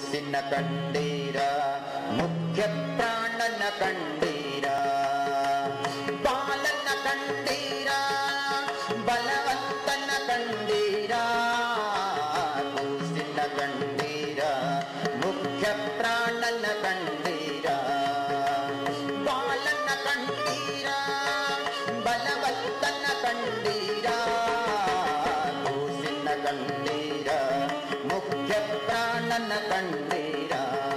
ಕೂಸಿನ ಕಂಡೀರ ಮುಖ್ಯ ಪ್ರಾಣನ ಕಂಡೀರ ಬಾಲನ ಕಂಡೀರ ಬಲವಂತನ ಕಂಡೀರ ಕೂಸಿನ ಕಂಡೀರ ಮುಖ್ಯ ಪ್ರಾಣನ ಕಂಡೀರ ಬಾಲನ ಕಂಡೀರ ಬಲವಂತನ ಕಂಡೀರ ಕೂಸಿನ ಕಂಡೀರ ಮುಖ್ಯ ಪ್ರಾಣನ ಕಂಡೀರ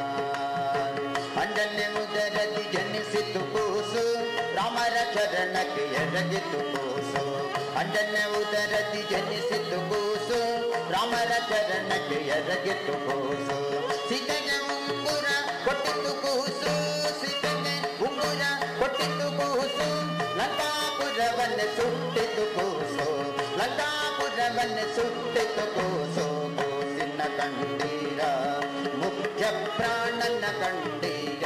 ಅಂಡನೆ ಉದರದಿ ಜನಿಸಿತು ಕೂಸು ರಾಮರ ಚರಣಕ್ಕೆ ಎರಗಿತು ಕೂಸು ಅಂಡನೆ ಉದರದಿ ಜನಿಸಿತು ಕೂಸು ರಾಮರ ಚರಣಕ್ಕೆ ಎರಗಿತು ಕೂಸು ಸೀತೆಗೆ ಉಂಗುರ ಕೊಟ್ಟಿತು ಕೂಸು ಸೀತೆಗೆ ಉಂಗುರ ಕೊಟ್ಟಿತು ಕೂಸು ಲಂಕಾಪುರವನ್ನೇ ಸುಟ್ಟಿತು ಕೂಸು ಲಂಕಾಪುರವನ್ನೇ ಸುಟ್ಟಿತು ಕೂಸು ಕೂಸಿನ ಕಂಡೀರ ಮುಖ್ಯ ಪ್ರಾಣನ ಕಂಡೀರ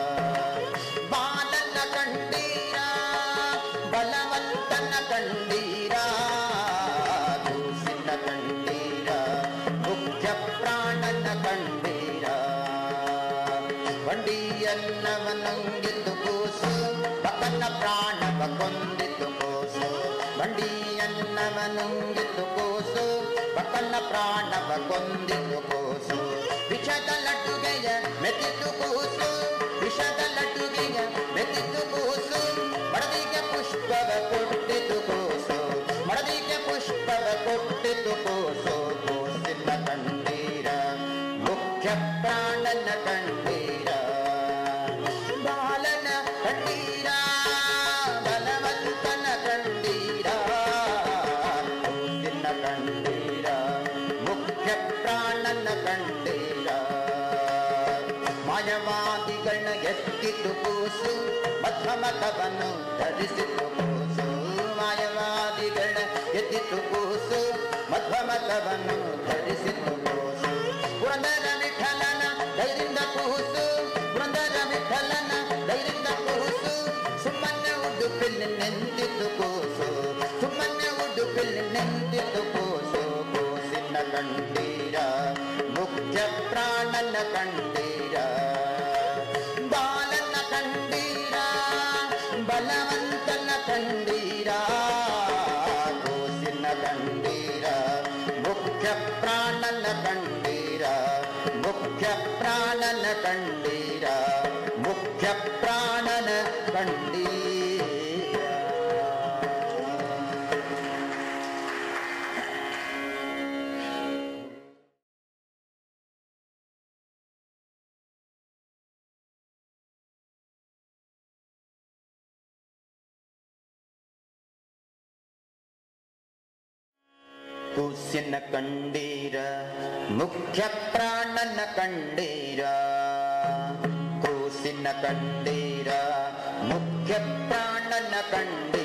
ಬಾಲನ ಕಂಡೀರ ಬಲವಂತನ ಕಂಡೀರ ಕೂಸಿನ ಕಂಡೀರ ಮುಖ್ಯ ಪ್ರಾಣನ ಕಂಡೀರ ಬಂಡಿಯನ್ನವನಂಗಿತು ಕೂಸು ಬಕನ ಪ್ರಾಣವ ಕೊಂದಿತು ಕೂಸು ಬಂಡಿಯನ್ನವನುಂಗಿತು ಕೂಸು ಬಕನ ಪ್ರಾಣವ ಕೊಂದಿತು ಕೂಸು ವಿಷದ ಲಡ್ಡುಗೆಯ ಮೆತ್ತಿತು ಕೂಸು ವಿಷದ ಲಡ್ಡುಗೆಯ ಮೆತ್ತಿತು ಕೂಸು ಮಡದಿಗೆ ಪುಷ್ಪವ ಕೊಟ್ಟಿತು ಕೂಸು ಮಡದಿಗೆ ಪುಷ್ಪವ ಕೊಟ್ಟಿತು ಕೂಸು ಕೂಸಿನ ಕಂಡೀರ ಮುಖ್ಯ ಪ್ರಾಣನ ಕಂಡೀರ ಬಾಲನ ಕಂಡೀರ ಬಲವಂತನ ಕಂಡೀರ ಕೂಸಿನ ಕಂಡೀರ ಮುಖ್ಯ ಪ್ರಾಣನ ಕಂಡೀರ ಮಾಯವಾದಿಗಳನ್ನ ಎತ್ತಿತು ಕೂಸು ಮಧ್ವಮತವನ್ನು ಧರಿಸಿತು ಕೂಸು ಮಾಯವಾದಿಗಳನ್ನ ಎತ್ತಿತು ಕೂಸು ಮಧ್ವಮತವನ್ನು ಧರಿಸಿತು ಕೂಸು ಪುರಂದರ ವಿಠಲನ ಧೈರ್ಯದ ಕೂಸು ಪುರಂದರ ವಿಠಲನ ಧೈರ್ಯದ ಕೂಸು ಸುಮ್ಮನೆ ಉಡುಪಿಲ್ಲಿ ನಿಂತಿತು ಕೂಸು ಸುಮ್ಮನೆ ಉಡುಪಿಲ್ಲಿ ನಿಂತಿತು ಕೂಸು ಕೂಸಿನ ಕಂಡೀರ ಮುಖ್ಯ ಪ್ರಾಣನ ಕಂಡೀರ ಬಾಲನ ಕಂಡೀರ ಬಲವಂತನ ಕಂಡೀರ ಕೂಸಿನ ಕಂಡೀರ ಮುಖ್ಯ ಪ್ರಾಣನ ಕಂಡೀರ ಮುಖ್ಯ ಪ್ರಾಣನ ಕಂಡೀರ ಮುಖ್ಯ ಪ್ರಾಣನ ಕಂಡೀರ ಕೂಸಿನ ಕಂಡೀರ ಮುಖ್ಯ ಪ್ರಾಣನ ಕಂಡೀರ ಕೂಸಿನ ಕಂಡೀರ ಮುಖ್ಯ ಪ್ರಾಣನ ಕಂಡೀರ